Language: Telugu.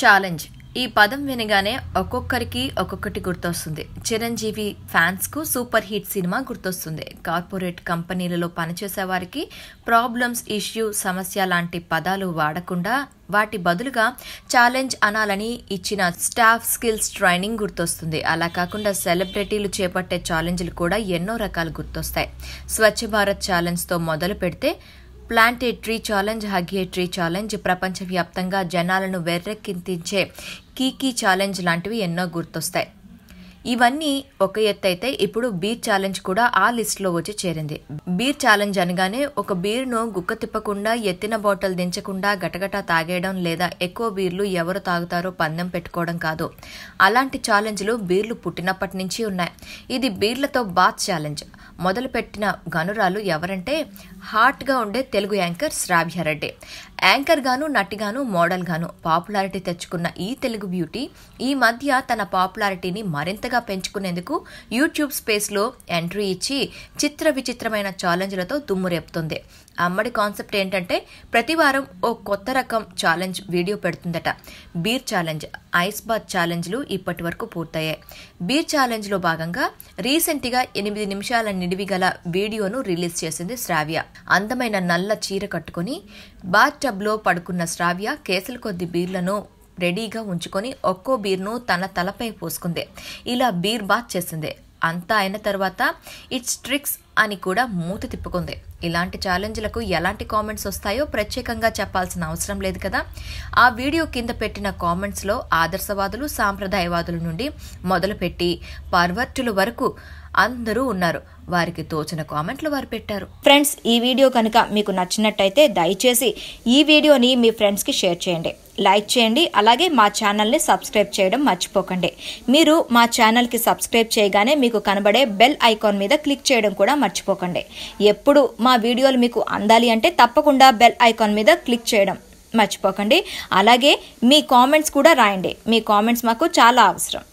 ఛాలెంజ్ ఈ పదం వినగానే ఒక్కొక్కరికి ఒక్కొక్కటి గుర్తొస్తుంది చిరంజీవి ఫ్యాన్స్ కు సూపర్ హిట్ సినిమా గుర్తొస్తుంది కార్పొరేట్ కంపెనీలలో పనిచేసే వారికి ప్రాబ్లమ్స్ ఇష్యూ సమస్య లాంటి పదాలు వాడకుండా వాటి బదులుగా ఛాలెంజ్ అనాలని ఇచ్చిన స్టాఫ్ స్కిల్స్ ట్రైనింగ్ గుర్తొస్తుంది అలా కాకుండా సెలబ్రిటీలు చేపట్టే ఛాలెంజ్లు కూడా ఎన్నో రకాలు గుర్తొస్తాయి స్వచ్ఛ భారత్ ఛాలెంజ్తో మొదలు పెడితే plant a tree challenge hug a tree challenge ప్రపంచవ్యాప్తంగా జనాలను వెర్రెక్కింతించే కీకీ ఛాలెంజ్ లాంటివి ఎన్నో గుర్తొస్తాయి ఇవన్నీ ఒక ఎత్తు అయితే ఇప్పుడు బీర్ ఛాలెంజ్ కూడా ఆ లిస్ట్లో వచ్చి చేరింది బీర్ ఛాలెంజ్ అనగానే ఒక బీర్ను గుక్క తిప్పకుండా ఎత్తిన బాటిల్ దించకుండా గటగట తాగేయడం లేదా ఎక్కువ బీర్లు ఎవరు తాగుతారో పందెం పెట్టుకోవడం కాదు అలాంటి ఛాలెంజ్లు బీర్లు పుట్టినప్పటి నుంచి ఉన్నాయి ఇది బీర్లతో బాత్ ఛాలెంజ్ మొదలుపెట్టిన గనురాలు ఎవరంటే హాట్గా ఉండే తెలుగు యాంకర్ శ్రావ్యారెడ్డి యాంకర్ గాను నటిగాను మోడల్ గాను పాపులారిటీ తెచ్చుకున్న ఈ తెలుగు బ్యూటీ ఈ మధ్య తన పాపులారిటీని మరింతగా పెంచుకునేందుకు యూట్యూబ్ స్పేస్లో ఎంట్రీ ఇచ్చి చిత్ర విచిత్రమైన ఛాలెంజ్లతో దుమ్ము రేపుతుంది అమ్మడి కాన్సెప్ట్ ఏంటంటే ప్రతి వారం ఓ కొత్త రకం ఛాలెంజ్ వీడియో పెడుతుందట బీర్ ఛాలెంజ్ ఐస్ బాత్ ఛాలెంజ్లు ఇప్పటి వరకు పూర్తయ్యాయి బీర్ ఛాలెంజ్లో భాగంగా రీసెంట్గా ఎనిమిది నిమిషాల నిడివి గల వీడియోను రిలీజ్ చేసింది శ్రావ్య అందమైన నల్ల చీర కట్టుకుని బాత్ టబ్లో పడుకున్న శ్రావ్య కేసుల కొద్ది బీర్లను రెడీగా ఉంచుకొని ఒక్కో బీర్ను తన తలపై పోసుకుంది ఇలా బీర్ బాత్ చేసింది అంతా అయిన తర్వాత ఇట్స్ ట్రిక్స్ అని కూడా మూత తిప్పుకుంది ఇలాంటి ఛాలెంజ్లకు ఎలాంటి కామెంట్స్ వస్తాయో ప్రత్యేకంగా చెప్పాల్సిన అవసరం లేదు కదా ఆ వీడియో కింద పెట్టిన కామెంట్స్లో ఆదర్శవాదులు సాంప్రదాయవాదుల నుండి మొదలుపెట్టి పర్వర్టుల వరకు అందరూ ఉన్నారు వారికి తోచిన కామెంట్లు వారు పెట్టారు ఫ్రెండ్స్ ఈ వీడియో కనుక మీకు నచ్చినట్టయితే దయచేసి ఈ వీడియోని మీ ఫ్రెండ్స్కి షేర్ చేయండి లైక్ చేయండి అలాగే మా ఛానల్ని సబ్స్క్రైబ్ చేయడం మర్చిపోకండి మీరు మా ఛానల్కి సబ్స్క్రైబ్ చేయగానే మీకు కనబడే బెల్ ఐకాన్ మీద క్లిక్ చేయడం కూడా మర్చిపోకండి ఎప్పుడు మా వీడియోలు మీకు అందాలి అంటే తప్పకుండా బెల్ ఐకాన్ మీద క్లిక్ చేయడం మర్చిపోకండి అలాగే మీ కామెంట్స్ కూడా రాయండి మీ కామెంట్స్ మాకు చాలా అవసరం